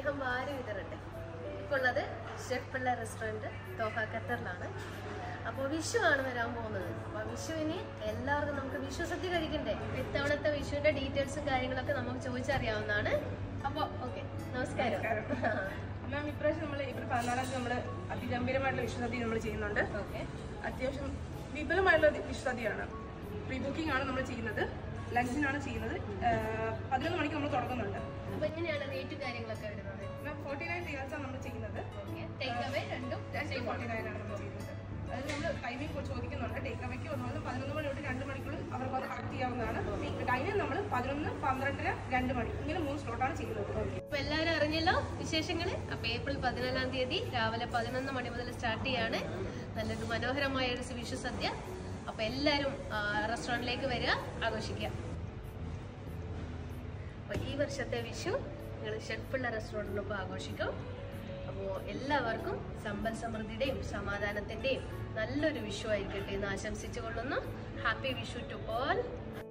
സ്നേഹം വാരി വിതരട്ടെ ഇപ്പോൾ ഉള്ളത് ഷെഫ് പിള്ള റെസ്റ്റോറൻറ്റ് ദോഹ ഖത്തറിലാണ് അപ്പോൾ വിഷു ആണ് വരാൻ പോകുന്നത് അപ്പോൾ വിഷുവിന് എല്ലാവർക്കും നമുക്ക് വിഷു സദ്യ കഴിക്കണ്ടേ ഇത്തവണത്തെ വിഷുവിന്റെ ഡീറ്റെയിൽസും കാര്യങ്ങളൊക്കെ നമുക്ക് ചോദിച്ചറിയാവുന്നതാണ് അപ്പോൾ ഓക്കെ നമസ്കാരം മാം ഇപ്രാവശ്യം നമ്മൾ ഇപ്പോൾ പതിനാലാം തീയതി നമ്മൾ അതിഗംഭീരമായിട്ടുള്ള വിശ്വസദ്യ നമ്മൾ ചെയ്യുന്നുണ്ട് ഓക്കെ അത്യാവശ്യം വിപുലമായിട്ടുള്ള വിശ്വസദ്യയാണ് പ്രീ ബുക്കിംഗ് ആണ് നമ്മൾ ചെയ്യുന്നത് ലഞ്ചിനാണ് ചെയ്യുന്നത് ആഹ് പതിനൊന്ന് മണിക്ക് നമ്മൾ തുടങ്ങുന്നുണ്ട് അപ്പോൾ എങ്ങനെയാണ് റേറ്റും കാര്യങ്ങളൊക്കെ വരുന്നത് മാം ഫോർട്ടി നയൻ റിയാൽസാണ് നമ്മൾ ചെയ്യുന്നത് ഓക്കെ ടേക്ക് അവേ രണ്ടും രണ്ട് ഫോർട്ടി നയൻ ആണ് നമ്മൾ ചെയ്യുന്നത് അത് നമ്മൾ ടൈമിംഗ് ചോദിക്കുന്നുണ്ട് ടേക്ക് അവയ്ക്ക് വന്നാലും പതിനൊന്ന് മണി തൊട്ട് രണ്ട് മണിക്കുള്ളിൽ അവർക്ക് വന്ന് കളക്ട് ചെയ്യാവുന്നതാണ് ടൈമിംഗ് നമ്മൾ പതിനൊന്ന് പന്ത്രണ്ടര രണ്ട് മണി ഇങ്ങനെ മൂന്ന് സ്ലോട്ടാണ് ചെയ്യുന്നത് അപ്പൊ എല്ലാവരും അറിഞ്ഞല്ലോ വിശേഷങ്ങള് അപ്പൊ ഏപ്രിൽ പതിനാലാം തീയതി രാവിലെ പതിനൊന്ന് മണി മുതൽ സ്റ്റാർട്ട് ചെയ്യാണ് നല്ലൊരു മനോഹരമായ ഒരു വിഷു സദ്യ അപ്പൊ എല്ലാവരും റെസ്റ്റോറൻറ്റിലേക്ക് വരിക ആഘോഷിക്കുക അപ്പൊ ഈ വർഷത്തെ വിഷു നിങ്ങൾ ഷെഫുള്ള റെസ്റ്റോറൻറ്റിനൊപ്പം ആഘോഷിക്കും അപ്പോൾ എല്ലാവർക്കും സമ്പൽ സമൃദ്ധിയുടെയും സമാധാനത്തിന്റെയും നല്ലൊരു വിഷു ആയിരിക്കട്ടെ എന്ന് ആശംസിച്ചു കൊള്ളുന്നു ഹാപ്പി വിഷു ടു ഓൾ